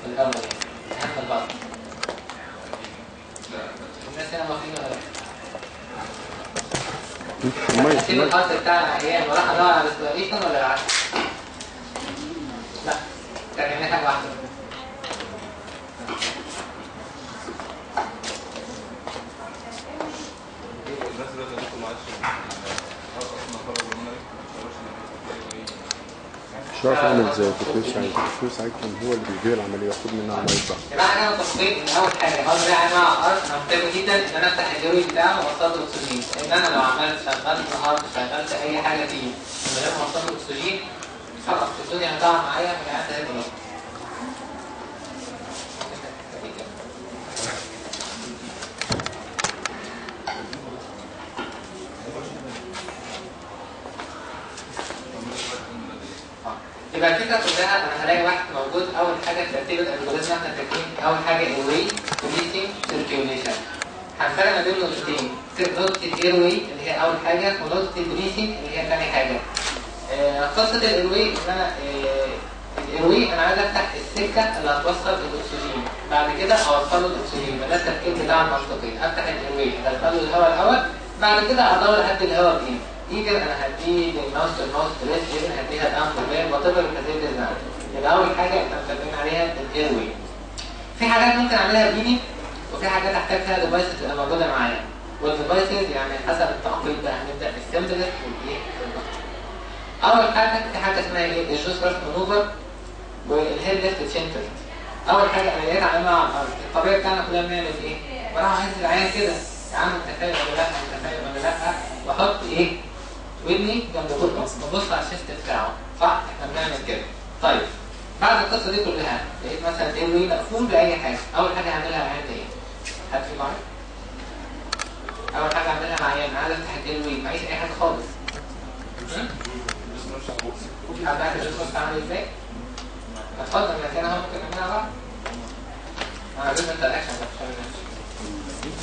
الاول يعني اهم البعض الناس هنا واخدين ولا لا؟ المية اسيب الخط بتاع العيان وراح ادور على السبيريشن ولا العكس؟ لا تعمل حاجه واحده الناس دلوقتي هتدخل معلش اصلا فرض النمري مش عارف اعمل ازاي الدكتور سعيد الدكتور سعيد كان هو اللي بيدير العملية ياخد منها المية بقى يبقى احنا متفقين ان اول حاجه اول بقى مع ارض انا مهتم جدا ان انا افتح اليوري بتاعه واوصل له اكسجين لان انا لو عملت شغلت هارد شغلت اي حاجه فيه من غير ما اوصل له اكسجين خلاص الدنيا هتقع معايا من عند هيبقى غلط. يبقى الفكره كلها انا هلاقي واحد موجود اول حاجه ترتيب الالجوريزم احنا فاكرين اول حاجه ايروي بريثنج سيركيوليشن هنفرق ما بين نقطتين نقطه ايروي اللي هي اول حاجه ونقطه البريثنج اللي هي ثاني حاجه آه، قصه الايروي ان انا آه، الايروي انا عايز افتح السكه اللي هتوصل الاكسجين بعد كده اوصل له الاكسجين ده التفكير بتاع المنطقي افتح الايروي ادخل له الهواء الاول بعد كده ادور اهدي الهواء بايه ايجر انا هديه للماوس الماوس تريس ايجر هديها الامر بين وات ايفر كاتيجوري ديزاين يبقى اول حاجه احنا متفقين عليها الايروي في حاجات ممكن اعملها بايدي وفي حاجات احتاج فيها ديفايسز تبقى موجوده معايا والديفايسز يعني حسب التعقيد بقى هنبدا بالسمبلست والايه اول حاجه في حاجه اسمها ايه الجوس راس مانوفر والهيد ليفت تشنتر اول حاجه انا جيت اعملها على الارض الطبيعي بتاعنا كلنا بنعمل ايه بروح اهز العين كده يا عم انت فاهم ولا لا انت فاهم ولا لا واحط ايه ودني جنب بقه ببص على الشيست بتاعه صح احنا بنعمل كده طيب بعد القصه دي كلها لقيت مثلا ديلوي مقفول باي حاجه اول حاجه هعملها عيان ايه هات في معايا اول حاجه اعملها مع عيان عايز افتح الديلوي معيش اي حاجه خالص حد عارف الجسم عامل ازاي؟ اتفضل من هنا اهو ممكن نعملها بقى انا عايز انت الاكشن ده مش عارف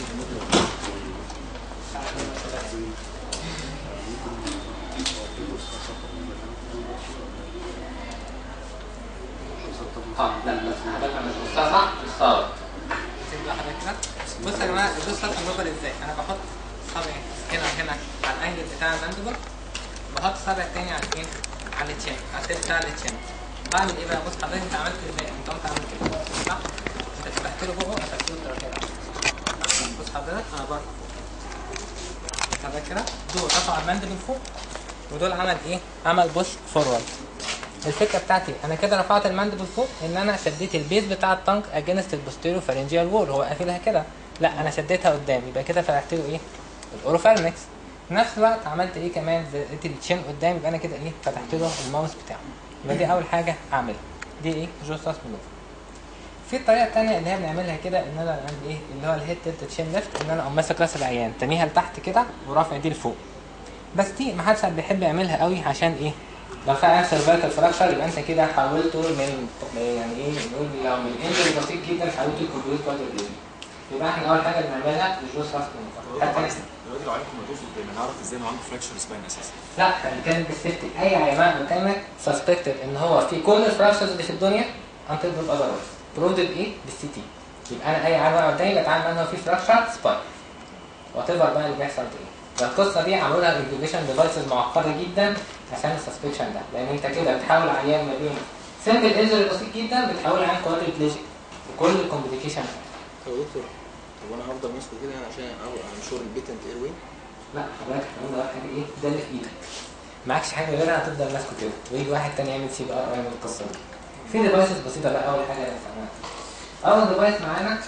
اه لا لا حضرتك مش بصها صح بصها بص يا جماعه الجزء سطح النوبل ازاي انا بحط صابعي هنا هنا على الانجل بتاع الماندبل بحط صابع التاني على ايه على التشين على التيب بتاع التشين بعمل ايه بقى بص حضرتك انت عملت ازاي انت قمت عامل كده صح انت فتحت له بقه قفلت له التراكيب بص حضرتك انا بره حضرتك كده دول رفع الماندبل فوق ودول عمل ايه عمل بوش فورورد الفكره بتاعتي انا كده رفعت الماندبل فوق ان انا شديت البيز بتاع الطنك اجينست البوستيريو فارنجيال وول هو قافلها كده لا انا شديتها قدام يبقى كده فتحت له ايه الاوروفارنكس في نفس الوقت عملت ايه كمان زقيت التشين قدام يبقى انا كده ايه فتحت له الماوس بتاعه يبقى دي اول حاجه اعملها دي ايه جوستاس مانوفر في الطريقه الثانيه اللي هي بنعملها كده ان انا عندي ايه اللي هو الهيد تلت تشين ليفت ان انا اقوم ماسك راس العيان تانيها لتحت كده ورافع دي لفوق بس دي ما حدش بيحب يعملها قوي عشان ايه لو في عيان سيرفايكال فراكشر يبقى انت كده حولته من يعني ايه نقول لو من انجري بسيط جدا حولته لكومبليت كوادر يبقى احنا اول حاجه بنعملها الجوز راس حتى دلوقتي لو عارف الموضوع قدامي نعرف ازاي انه عنده فراكشر سباين اساسا لا احنا بنتكلم بالسيفتي اي عيان قدامك سسبكتد ان هو في كل الفراكشرز اللي في الدنيا انتل بروف اذروايز بروفد بايه؟ بالسي تي يبقى انا اي عيان قدامي بتعامل معاه ان هو في فراكشر سباين وات ايفر بقى اللي بيحصل ايه القصه دي عملوا لها انتجريشن ديفايسز معقده جدا عشان السسبكشن ده لان انت كده بتحاول عيان ما بين سيمبل انجري بسيط جدا بتحول عيان كوادريبليجيك وكل الكومبليكيشن طب يا دكتور طب انا هفضل ماسكه كده يعني عشان انشور البيتنت اير واي لا حضرتك احنا قلنا حاجه ايه ده اللي في ايدك معكش حاجه غيرها هتفضل ماسكه كده ويجي واحد تاني يعمل سي بي ار ويعمل القصه دي في ديفايسز بسيطه بقى اول حاجه هنستعملها اول ديفايس معانا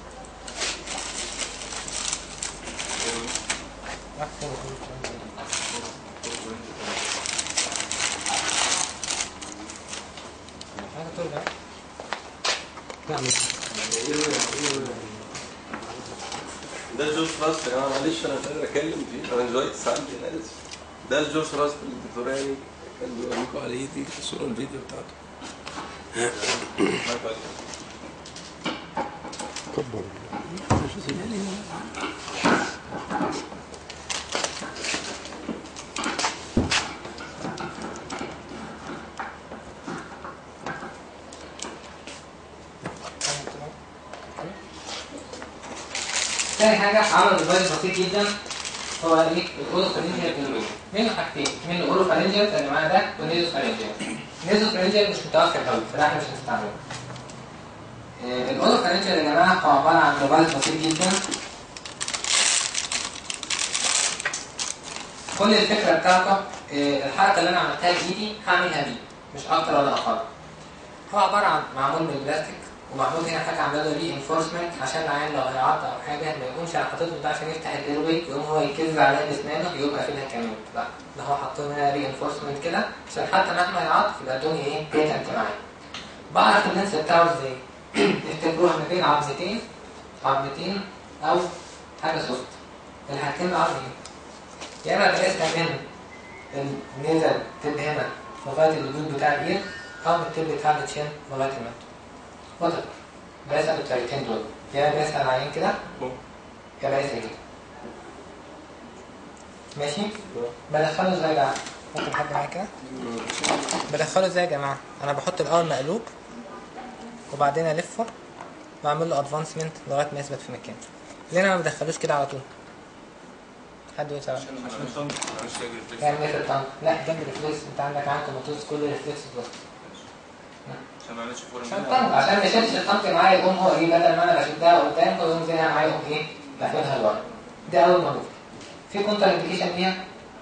حاجه ترجع لا مش ده الجوز راست يا جماعه معلش انا مش قادر اتكلم فيه انا دلوقتي ساعات انا اسف ده الجوز راست اللي الدكتور يعني كان بيقول لكم عليه دي الصوره الفيديو بتاعته مايك عليك. كبر تاني حاجه عمل ديفايس بسيط جدا هو ايه الاورو فارنجيال ايروي منه حاجتين منه اورو فارنجيال اللي معاه ده ونيزو فارنجيال نيزو فارنجيال مش متوفر قوي فده احنا مش هنستعمله آه، الاورو فارنجيال يا جماعه هو عباره عن ديفايس بسيط جدا كل الفكره بتاعته آه، الحركه اللي انا عملتها بايدي هعملها بيه مش اكتر ولا اقل هو عباره عن معمول من البلاستيك ومعمول هنا حاجه عامله له ري انفورسمنت عشان العيان لو هيعض او حاجه ما يقومش على حاطط له ده عشان يفتح الايروي ويقوم هو يكز عليها باسنانه يقوم قافلها كمان لا ده هو حاط له هنا ري انفورسمنت كده عشان حتى مهما يعض يبقى الدنيا ايه بيتنت معايا بعرف اللينس بتاعه ازاي افتكروها ما بين عظمتين عظمتين او حاجه سوفت الحاجتين عظم ايه يا اما بقيسها من النزل تب هنا لغايه الجود بتاع الايد او من التب بتاع التشين لغايه المنتو وات بقيسها بالطريقتين دول يا اما بقيسها العين كده يا بقيسها كده ماشي بدخله ازاي بقى ممكن حد معايا كده بدخله ازاي يا جماعه انا بحط الاول مقلوب وبعدين الفه واعمل له ادفانسمنت لغايه ما يثبت في مكانه ليه انا ما بدخلوش كده على طول حد يقول سبب يعني ايه في الطنق لا جنب الريفلكس انت عندك عنكم موتوز كل ريفلكس بلس عشان ما نعملش فورم عشان الطنق عشان ما يشدش الطنق معايا يقوم هو ايه بدل ما انا بشدها قدام هو يقوم زيها معايا يقوم ايه بقفلها لورا ده اول موضوع في كونتر انديكيشن ليها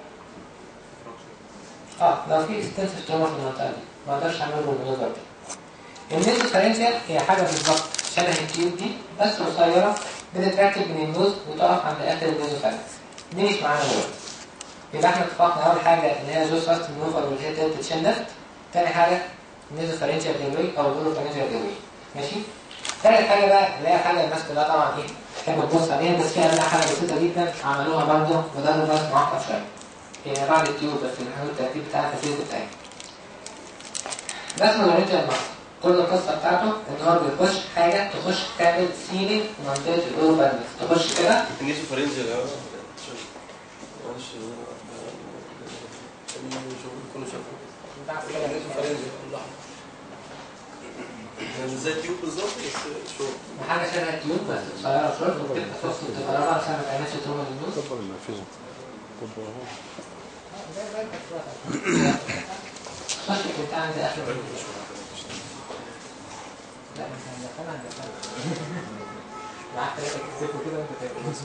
اه لو في اكستنسيف تروما في المنطقه دي ما اقدرش اعمل له المنظر دي النيزو فارنجيال هي حاجه بالظبط شبه التيوب دي بس قصيره بتتركب من النوز وتقف عند اخر النيزو فارنجيال دي مش معانا دلوقتي يبقى احنا اتفقنا اول حاجه اللي هي زوس فاست مانوفر واللي هي تلت تشين ليفت تاني حاجه النيزو فارنجيال ايروي او الاورو فارنجيال ايروي ماشي تالت حاجه بقى اللي هي حاجه الناس كلها طبعا ايه تحب تبص عليها بس فيها بقى حاجه بسيطه جدا عملوها برضه وده ديفايس معقد شويه هي بعد التيوب بس الحلول الترتيب بتاع التسليس بتاعي رسم الرينجر مصر كل القصه بتاعته ان هو بيخش حاجه تخش تعمل سيلينج في منطقه الاورو فارنجيال تخش كده النيزو فرنجي يا معلش كله شافه النيزو فرنجي يعني زي التيوب بالظبط بس شو حاجه شبه التيوب بس قصيره شويه وبتبقى في وسط الطياره عشان ما تعملش تروما للنوز كبر النافذة كبر اهو خش كنت عند اخر لا مش هندخلها هندخلها معاك ثلاثة كتفوا كده وانت تاكل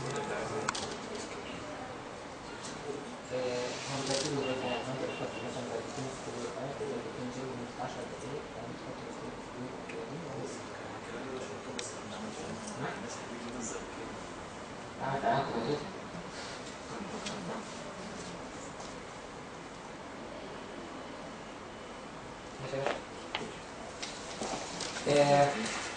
هم بياكلوا زي ما انت بتحط مثلا دقيقتين في كل حاجة كده دقيقتين جيم من 10 دقايق بعدين تحط في عارف عنك وجدت آه،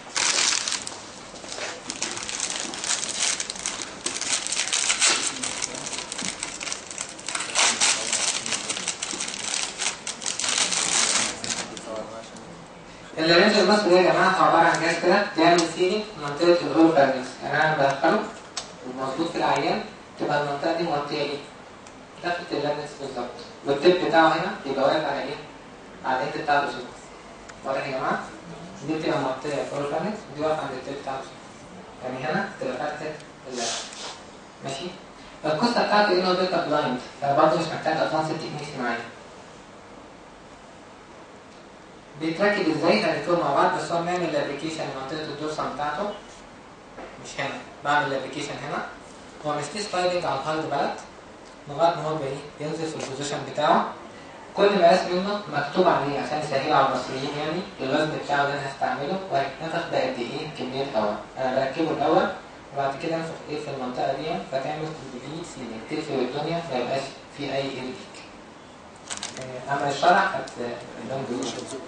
اللارنج المصري ده يا جماعه هو عباره عن جهاز كده بيعمل سيلينج في منطقه الاورو فارنكس يعني انا بدخله ومظبوط في العيان تبقى المنطقه دي مغطيه ايه؟ دخلة اللارنكس بالظبط والتip بتاعه هنا يبقى واقف على ايه؟ على الانت بتاعته صوت واضح يا جماعه؟ دي بتبقى مغطيه الاورو فارنكس ودي واقفه عند التip بتاعته صوت يعني هنا تبقى فتحه اللارنكس ماشي؟ القصه بتاعته ايه؟ ان هو بيبقى بلايند فبرضه مش محتاج ادفانس تكنيكس معايا بيتركب ازاي هنشوف مع بعض بس هو بنعمل الابلكيشن منطقه الدورسال بتاعته مش هنا بعمل الابلكيشن هنا هو مش في سلايدنج على الهارد بلد لغايه ما هو بقى ايه ينزل في البوزيشن بتاعه كل مقاس منه مكتوب عليه عشان يسهل على المصريين يعني الوزن بتاعه اللي انا هستعمله وهيتنفخ بقد ايه كميه هواء انا بركبه الاول وبعد كده انفخ ايه في المنطقه دي فتعمل كومبليت سيلينج تقفل الدنيا ما يبقاش في اي اير آه، اما الشرح هت قدام دول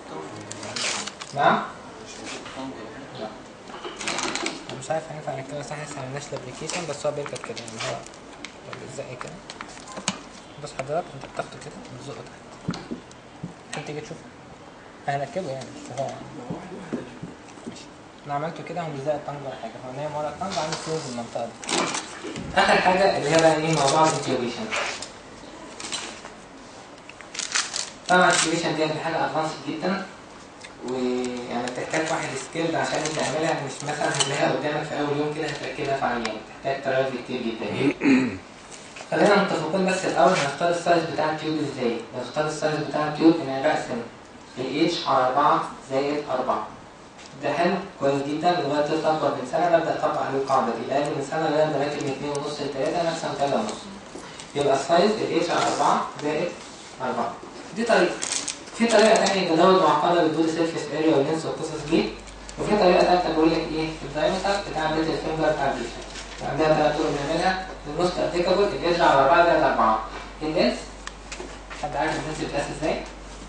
نعم لا. أنا مش عارف هينفع نكتبها صح لسه عملناش الابلكيشن بس هو بيركب كده يعني هو بيزق كده بص حضرتك انت بتاخده كده وتزقه تحت عشان تيجي تشوفه هنركبه يعني بس هو ماشي. انا عملته كده هو مش زي الطنج ولا حاجه هو نايم ورا الطنج عامل سيف في المنطقه دي اخر حاجه اللي هي بقى ايه موضوع الانتيوبيشن طبعا الانتيوبيشن دي حاجه ادفانس جدا ويعني بتحتاج واحد سكيلد عشان تعملها مش مثلا هتلاقيها قدامك في اول يوم كده هتركبها في عيان تحتاج ترايل كتير جدا خلينا متفقين بس الاول هنختار السايز بتاع التيوب ازاي نختار السايز بتاع التيوب ان انا بقسم الاتش على 4 زائد 4 ده حلو كويس جدا لغايه طفل اكبر من سنه ببدا اطبق عليه القاعده دي اقل من سنه لغايه ما راكب من 2 ونص ل 3 انا اقسم 3 ونص يبقى السايز الاتش على 4 زائد 4 دي طريقه في طريقه ثانيه تزود معقده بتقول سيرفيس اريا واللينس والقصص دي وفي طريقه ثالثه بقول لك ايه الدايمتر بتاع بيت الفينجر بتاع البيشن عندها ثلاث طرق بنعملها النص ابليكابل الاتش على 4 زائد 4 اللينس حد عارف اللينس بيتقاس ازاي؟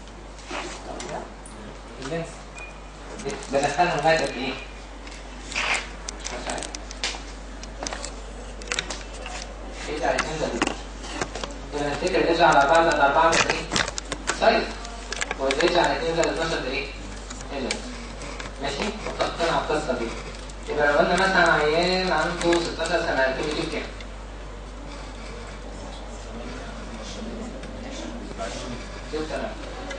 اللينس بدخلها لغايه قد ايه؟ مش عارف ايه على 2 زائد يبقى نفتكر الاتش على 4 زائد 4 ده ايه؟ سايز والاتش على 2 زائد 12 ده ايه؟ اللينس ماشي؟ متفقين على القصه دي يبقى لو قلنا مثلا عيان عنده 16 سنه هيكون بيجيب كام؟ جيب تمام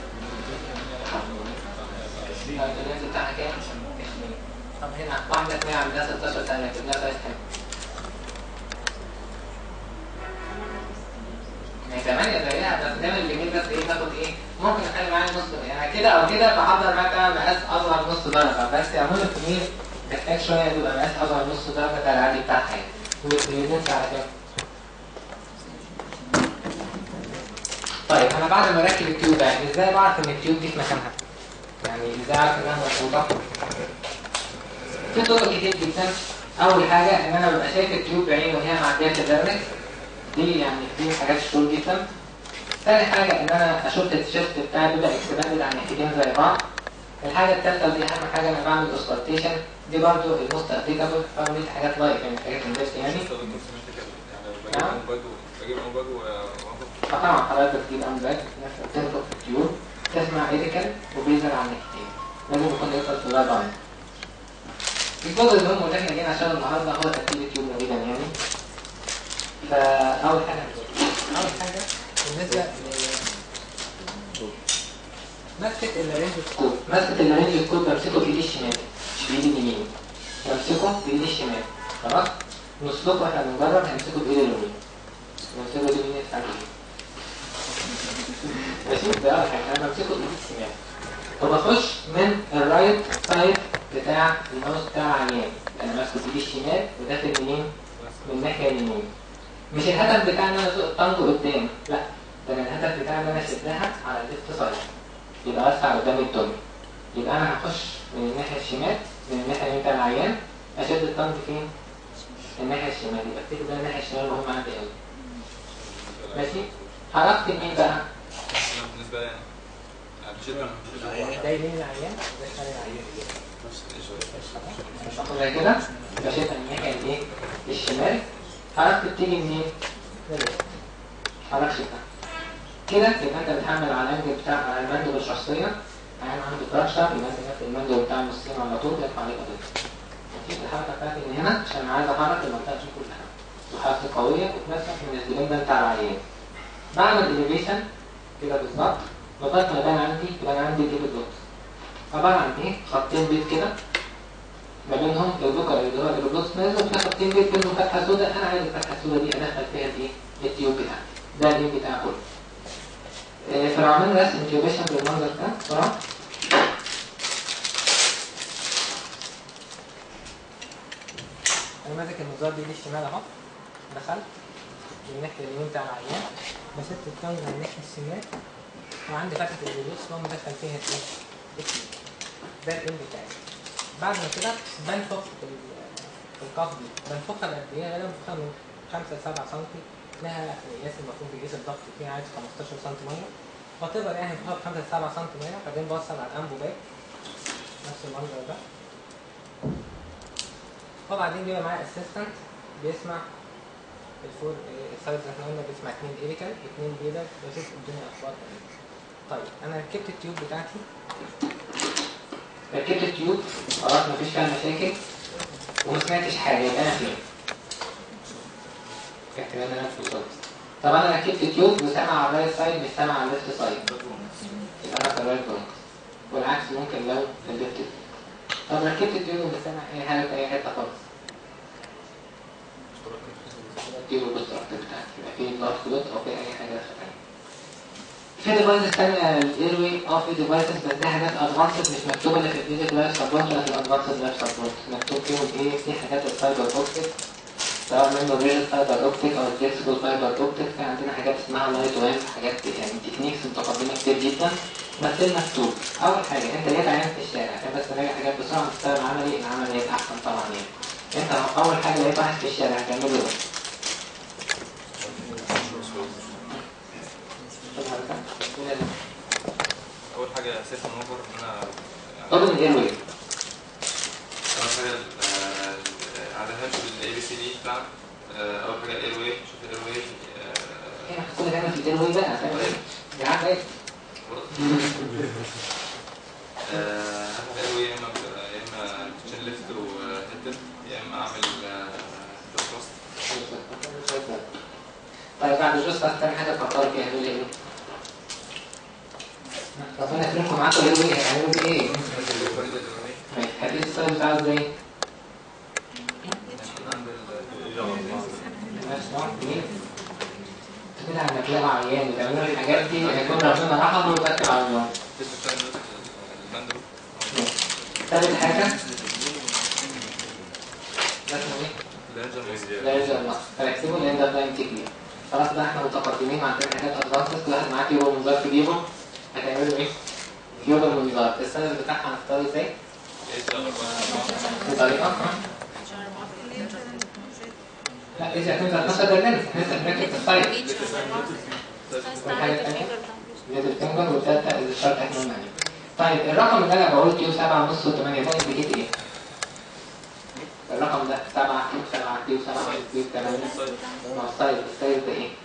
الرينج بتاعها كام؟ طب هنا واحدة تلاقي عندها 16 سنة كده سايز كام؟ يعني كمان زيها بس دايما الجميل بس ايه تاخد ايه؟ ممكن اخلي معايا نص يعني كده او كده بحضر معاك مقاس اصغر نص درجة بس عموما الكمية محتاج شوية تبقى مقاس اصغر نص درجة ده العادي بتاعها يعني والرينج على كام؟ طيب انا بعد ما اركب التيوب يعني ازاي بعرف ان التيوب دي في مكانها؟ يعني ازاي اعرف انها مربوطه في طرق كتير جدا اول حاجه ان انا ببقى شايف التيوب بعيني وهي معديه في الدرج دي يعني دي حاجات شطور جدا ثاني حاجه ان انا اشوف الشيست بتاعي بيبقى اكسباندد عن ناحيتين زي بعض الحاجه الثالثه ودي اهم حاجه انا بعمل اوسكارتيشن دي برضو الموست ابليكابل طبعا دي حاجات لايف يعني حاجات اندست يعني نعم. بجيب امباج فطبعا حضرتك بتجيب امباج تنفخ في التيوب تسمع ايديكال وبيزر على الناحيتين لازم يكون يوصل في الوضع ده الجزء المهم اللي احنا جينا عشان النهارده هو ترتيب التيوب تقريبا يعني فاول حاجه اول حاجه بالنسبه ل مسكه الرينج سكوب مسكه الرينج سكوب بمسكه بايدي الشمال مش بايدي اليمين بمسكه بايدي الشمال خلاص نسلكه احنا بنجرب هنمسكه بايدي اليمين نمسكه بايدي اليمين يفتح ماشي ده اول حاجه انا بمسكه بايدي الشمال وبخش من الرايت سايد بتاع الماوس بتاع العيان انا ماسكه بايدي الشمال وداخل منين من الناحيه اليمين مش الهدف بتاعي ان انا ازق الطنج قدام لا ده أنا الهدف بتاعي ان انا اشدها على الليفت سايد يبقى وسع قدام الدنيا يبقى انا هخش من الناحيه الشمال من الناحيه اليمين بتاع العيان اشد الطنج فين الناحيه الشمال يبقى افتكر ده الناحيه الشمال مهم عندي قوي ماشي حركت مين بقى بالنسبه لي انا بشد ده يمين العيان ده شمال العيان باخد زي كده بشد من الناحيه الايه الشمال حركت بتيجي منين من اليمين. حركت ده كده يبقى انت بتحمل على الانجل بتاع على المندوب الشخصيه عيان عنده فراكشر يبقى انت نفس المندوب بتاع النصين على طول يرفع عليك قضيه مفيش الحركه بتاعتي من هنا عشان عايز احرك المنطقه دي كلها وحركه قويه وتمسك من السلم ده بتاع العيان بعمل اليفيشن كده بالظبط لغايه ما يبان عندي يبقى انا عندي ديب دوت عباره عن ايه خطين بيض كده ما بينهم البوكر اللي هو البلوت نازل وفي خطين بيض بينهم فتحه سوداء انا عايز الفتحه السوداء دي ادخل فيها الايه التيوب بتاعتي ده التيوب بتاعي كله آه، فلو عملنا رسم انتيوبيشن بالمنظر ده بسرعه انا ماسك المزار دي الشمال اهو دخلت من الناحيه اليمين بتاع العيان مسكت الطنج على الناحيه الشمال وعندي فتحه البلوس وأقوم مدخل فيها الايه؟ التيوب. ده الام بتاعي بعد ما كده بنفخ في ال- في القفض دي بنفخها بقد ايه؟ غالبا بنفخها من 5 ل 7 سم لها قياس المفروض بيقيس الضغط فيها عايز 15 سم ميه وتقدر يعني بنفخها ب 5 ل 7 سم ميه بعدين بوصل على الانبو باك نفس المنظر ده وبعدين بيبقى معايا اسيستنت بيسمع الفور السايز اللي احنا قلنا بيسمع اثنين ايريكال اثنين بيلر بشوف الدنيا اخبار ايه طيب انا ركبت التيوب بتاعتي ركبت التيوب خلاص مفيش فيها مشاكل وما سمعتش حاجه يبقى انا فين؟ في احتمال ان انا في الصوت طب انا ركبت التيوب وسامع على الرايت سايد مش سامع على الليفت سايد يبقى انا في الرايت برونكس والعكس ممكن لو في الليفت طب ركبت الديون والسامع اي حاجه في اي حته خالص الديون والبوستراكتور بتاعتي يبقى في بلاد كلوت او في اي حاجه ثانيه في ديفايسز تانية الايروي اه في ديفايسز بس دي حاجات ادفانسد مش مكتوبه اللي في البيزك لايف سبورت ولا في الادفانسد لايف سبورت مكتوب فيهم ايه في حاجات الفايبر اوبتيك سواء منه الريل فايبر اوبتيك او الفليكسبل فايبر اوبتيك في عندنا حاجات اسمها لايت ويف حاجات يعني تكنيكس متقدمه كتير جدا بس ده مكتوب اول حاجه انت لقيت عيان في الشارع عشان بس نراجع حاجات بسرعه مستوى العملي العملي هيبقى احسن طبعا يعني انت اول حاجه لقيت واحد في الشارع هتعمله ايه؟ اول حاجه سيف موفر ان انا طب الايروي اول حاجه آه، على هامش الاي بي سي دي بتاعنا آه، اول حاجه الاير واي شوف الاير واي احنا كل هنا في الايروي بقى هتعمل ايه؟ يا عم ايه؟ هاخد الاير واي يا اما ب- يا اما تشين ليفت وهيدن يا اما اعمل جوست كروست طيب بعد الجوز بس تاني حاجة فكروا فيها هتقول ايه؟ ربنا يكرمكم معاكم يقولوا ايه هتعملوا فيه ايه؟ ماشي هتقيس السؤال بتاعه ازاي؟ نفس نوع ايه؟ كده عم تلاقوا عيان وتعملوا الحاجات دي هيكون ربنا رحمه ويذكر على الله ثالث حاجة ده اسمه ايه؟ لا يلزم النقص فنكتبه لان ده بلاين تكنيك خلاص بقى احنا متقدمين وعندنا حاجات ادفانسز كل واحد معاه كيبورد منظار في جيبه هتعملوا ايه؟ كيبورد منظار السند بتاعها هنختاره ازاي؟ بطريقه لا اذا كنت هتنشر برنامج لسه بنركب في السايت والحاجه الثانيه زيادة الفنجر والثالثه الشرط احنا قلنا عليه طيب الرقم اللي انا بقول كيو 7 ونص و8 ده انديكيت ايه؟ الرقم ده 7 كيو 7 كيو 7 كيو 8 ما هو السايز السايز ده ايه؟